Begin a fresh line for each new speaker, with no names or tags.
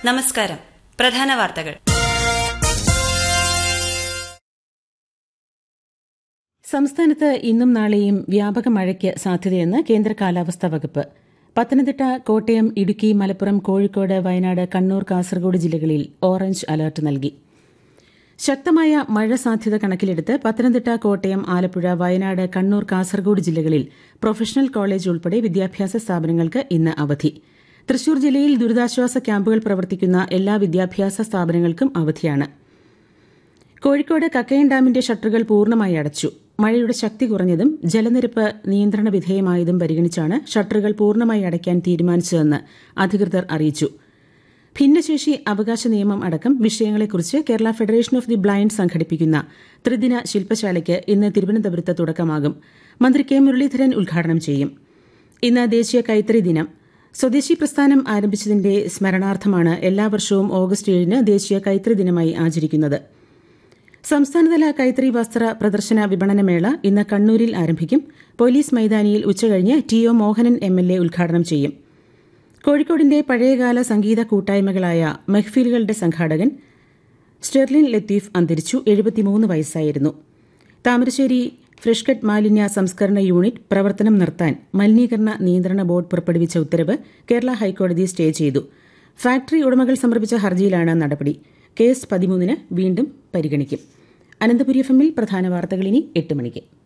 നമസ്കാരം പ്രധാന വാർത്തകൾ
സംസ്ഥാനത്ത് ഇന്നും നാളെയും വ്യാപക മഴയ്ക്ക് സാധ്യതയെന്ന് കേന്ദ്ര കാലാവസ്ഥാ വകുപ്പ് പത്തനംതിട്ട കോട്ടയം ഇടുക്കി മലപ്പുറം കോഴിക്കോട് വയനാട് കണ്ണൂർ കാസർഗോഡ് ജില്ലകളിൽ ഓറഞ്ച് അലർട്ട് നൽകി ശക്തമായ മഴ സാധ്യത കണക്കിലെടുത്ത് പത്തനംതിട്ട കോട്ടയം ആലപ്പുഴ വയനാട് കണ്ണൂർ കാസർഗോഡ് ജില്ലകളിൽ പ്രൊഫഷണൽ കോളേജ് ഉൾപ്പെടെ വിദ്യാഭ്യാസ സ്ഥാപനങ്ങൾക്ക് ഇന്ന് അവധി തൃശൂർ ജില്ലയിൽ ദുരിതാശ്വാസ ക്യാമ്പുകൾ പ്രവർത്തിക്കുന്ന എല്ലാ വിദ്യാഭ്യാസ സ്ഥാപനങ്ങൾക്കും അവധിയാണ് കോഴിക്കോട് കക്കയം ഡാമിന്റെ ഷട്ടറുകൾ പൂർണ്ണമായി അടച്ചു മഴയുടെ ശക്തി കുറഞ്ഞതും ജലനിരപ്പ് നിയന്ത്രണ വിധേയമായതും പരിഗണിച്ചാണ് ഷട്ടറുകൾ പൂർണ്ണമായി അടയ്ക്കാൻ തീരുമാനിച്ചതെന്ന് അധികൃതർ അറിയിച്ചു ഭിന്നശേഷി അവകാശ നിയമം അടക്കം വിഷയങ്ങളെക്കുറിച്ച് Kerala federation of the blind സംഘടിപ്പിക്കുന്ന ത്രിദിന ശില്പശാലയ്ക്ക് ഇന്ന് തിരുവനന്തപുരത്ത് തുടക്കമാകും മന്ത്രി കെ മുരളീധരൻ ഉദ്ഘാടനം ചെയ്യും ഇന്ന് ദേശീയ കൈത്തറി ദിനം സ്വദേശി പ്രസ്ഥാനം ആരംഭിച്ചതിന്റെ സ്മരണാർത്ഥമാണ് എല്ലാ വർഷവും ഓഗസ്റ്റ് ഏഴിന് ദേശീയ കൈത്തറി ദിനമായി ആചരിക്കുന്നത് സംസ്ഥാനതല കൈത്തറി വസ്ത്ര പ്രദർശന വിപണന മേള ഇന്ന് കണ്ണൂരിൽ ആരംഭിക്കും പോലീസ് മൈതാനിയിൽ ഉച്ചകഴിഞ്ഞ് T O Mohanan M L A ഉദ്ഘാടനം ചെയ്യും കോഴിക്കോടിന്റെ പഴയകാല സംഗീത കൂട്ടായ്മകളായ മെഹ്ഫീലുകളുടെ സംഘാടകൻ സ്റ്റെർലിൻ ലത്തീഫ് അന്തരിച്ചു എഴുപത്തിമൂന്ന് വയസ്സായിരുന്നു താമരശ്ശേരി ഫ്രഷ് കട്ട് മാലിന്യ സംസ്കരണ യൂണിറ്റ് പ്രവർത്തനം നിർത്താൻ മലിനീകരണ നിയന്ത്രണ ബോർഡ് പുറപ്പെടുവിച്ച ഉത്തരവ് കേരള ഹൈക്കോടതി സ്റ്റേ ചെയ്തു ഫാക്ടറി ഉടമകൾ സമർപ്പിച്ച ഹർജിയിലാണ് നടപടി കേസ് പതിമൂന്നിന് വീണ്ടും പരിഗണിക്കും അനന്തപുരി എഫ് എമ്മിൽ പ്രധാന വാർത്തകൾ ഇനി എട്ട് മണിക്ക്